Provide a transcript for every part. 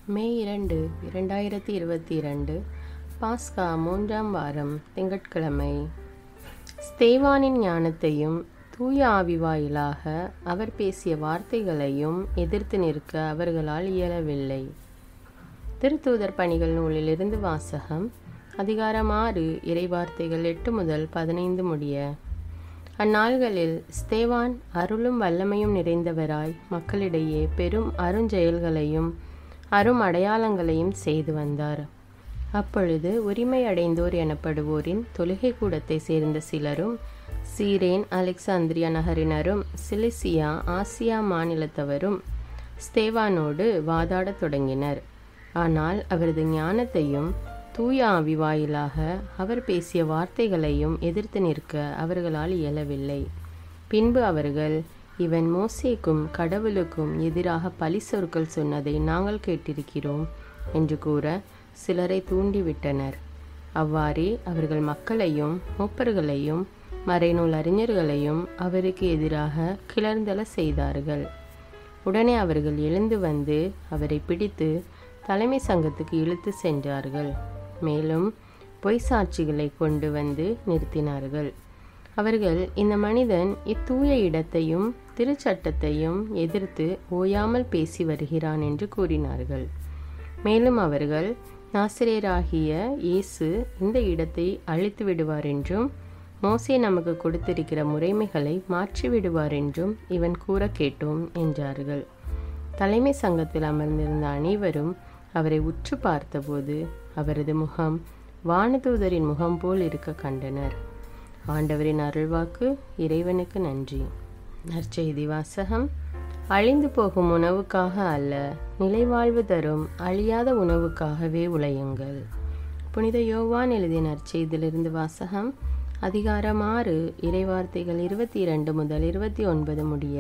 மே இரண்டு இரண்டாயிரத்தி இருபத்தி இரண்டு பாஸ்கா மூன்றாம் வாரம் திங்கட்கிழமை ஸ்தேவானின் ஞானத்தையும் தூய ஆவி வாயிலாக அவர் பேசிய வார்த்தைகளையும் எதிர்த்து நிற்க அவர்களால் இயலவில்லை திருத்தூதர் பணிகள் நூலிலிருந்து வாசகம் அதிகாரம் ஆறு இறைவார்த்தைகள் எட்டு முதல் பதினைந்து முடிய அந்நாள்களில் ஸ்தேவான் அருளும் வல்லமையும் நிறைந்தவராய் மக்களிடையே பெரும் அருஞ்செயல்களையும் அரும் அடையாளங்களையும் செய்து வந்தார் அப்பொழுது உரிமை அடைந்தோர் எனப்படுவோரின் தொழுகை கூடத்தை சேர்ந்த சிலரும் சீரேன் அலெக்சாந்திரியா நகரினரும் சிலிசியா ஆசியா மாநிலத்தவரும் ஸ்தேவானோடு வாதாடத் தொடங்கினர் ஆனால் அவரது ஞானத்தையும் தூய ஆவி வாயிலாக அவர் பேசிய வார்த்தைகளையும் எதிர்த்து நிற்க அவர்களால் இயலவில்லை பின்பு அவர்கள் இவன் மோசேக்கும் கடவுளுக்கும் எதிராக பழி சொற்கள் சொன்னதை நாங்கள் கேட்டிருக்கிறோம் என்று கூற சிலரை தூண்டிவிட்டனர் அவ்வாறே அவர்கள் மக்களையும் மூப்பர்களையும் மறைநூல் அறிஞர்களையும் அவருக்கு எதிராக கிளர்ந்தல செய்தார்கள் உடனே அவர்கள் எழுந்து வந்து அவரை பிடித்து தலைமை சங்கத்துக்கு இழுத்து சென்றார்கள் மேலும் பொய் சாட்சிகளை கொண்டு வந்து நிறுத்தினார்கள் அவர்கள் இந்த மனிதன் இத்தூய இடத்தையும் திருச்சட்டத்தையும் எதிர்த்து ஓயாமல் பேசி வருகிறான் என்று கூறினார்கள் மேலும் அவர்கள் நாசிரியராகிய இயேசு இந்த இடத்தை அழித்து விடுவார் என்றும் மோசே நமக்கு கொடுத்திருக்கிற முறைமைகளை மாற்றி விடுவார் என்றும் இவன் கூற கேட்டோம் என்றார்கள் தலைமை சங்கத்தில் அமர்ந்திருந்த அனைவரும் அவரை உற்று பார்த்தபோது அவரது முகம் வானதூதரின் முகம் போல் இருக்க கண்டனர் ஆண்டவரின் அருள்வாக்கு இறைவனுக்கு நன்றி நற்செய்தி வாசகம் அழிந்து போகும் உணவுக்காக அல்ல நிலைவாழ்வு தரும் அழியாத உணவுக்காகவே உழையுங்கள் புனித யோவான் எழுதிய நற்செய்தியிலிருந்து வாசகம் அதிகாரம் ஆறு இறைவார்த்தைகள் இருபத்தி இரண்டு முதல் இருபத்தி ஒன்பது முடிய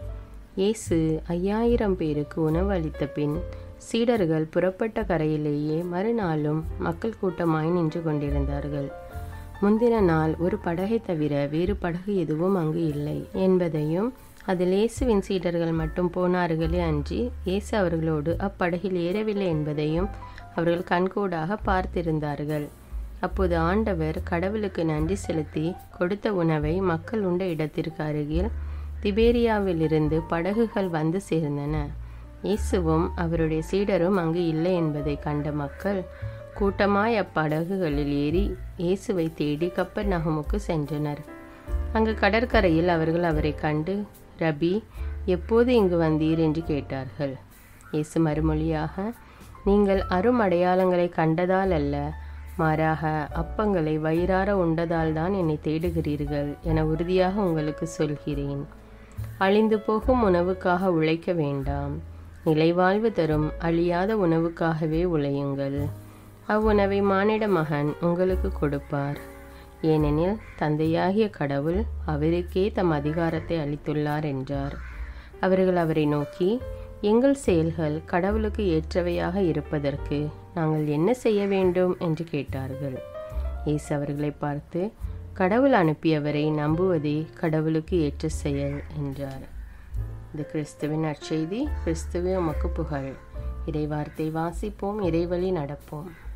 இயேசு ஐயாயிரம் பேருக்கு உணவு அளித்த பின் சீடர்கள் புறப்பட்ட கரையிலேயே மறுநாளும் மக்கள் கூட்டமாய் நின்று கொண்டிருந்தார்கள் முந்தின நாள் ஒரு படகை தவிர வேறு படகு எதுவும் அங்கு இல்லை என்பதையும் அதில் இயேசுவின் சீடர்கள் மட்டும் போனார்களே அன்றி இயேசு அவர்களோடு அப்படகில் ஏறவில்லை என்பதையும் அவர்கள் கண்கூடாக பார்த்திருந்தார்கள் அப்போது ஆண்டவர் கடவுளுக்கு நன்றி செலுத்தி கொடுத்த உணவை மக்கள் உண்ட இடத்திற்கு அருகில் திபேரியாவிலிருந்து படகுகள் வந்து சேர்ந்தன இயேசுவும் அவருடைய சீடரும் அங்கு இல்லை என்பதை கண்ட மக்கள் கூட்டமாய் அப்படகுகளில் ஏறி இயேசுவை தேடி கப்பர் நகமுக்கு சென்றனர் அங்கு கடற்கரையில் அவர்கள் அவரை கண்டு ரபி எப்போது இங்கு வந்தீர் என்று கேட்டார்கள் இயேசு மறுமொழியாக நீங்கள் அரும் அடையாளங்களை கண்டதால் அல்ல மாறாக அப்பங்களை வயிறார உண்டதால் தான் என்னை தேடுகிறீர்கள் என உறுதியாக உங்களுக்கு சொல்கிறேன் அழிந்து போகும் உணவுக்காக உழைக்க வேண்டாம் நிலைவாழ்வு தரும் அழியாத உணவுக்காகவே உழையுங்கள் அவ்வுணவை மானிட மகன் உங்களுக்கு கொடுப்பார் ஏனெனில் தந்தையாகிய கடவுள் அவருக்கே தம் அதிகாரத்தை அளித்துள்ளார் என்றார் அவர்கள் அவரை நோக்கி எங்கள் செயல்கள் கடவுளுக்கு ஏற்றவையாக இருப்பதற்கு நாங்கள் என்ன செய்ய வேண்டும் என்று கேட்டார்கள் இயேசு அவர்களை பார்த்து கடவுள் அனுப்பியவரை நம்புவதே கடவுளுக்கு ஏற்ற செயல் என்றார் இது கிறிஸ்துவின் நற்செய்தி கிறிஸ்துவே உமக்கு புகழ் இறைவார்த்தை வாசிப்போம் இறைவழி நடப்போம்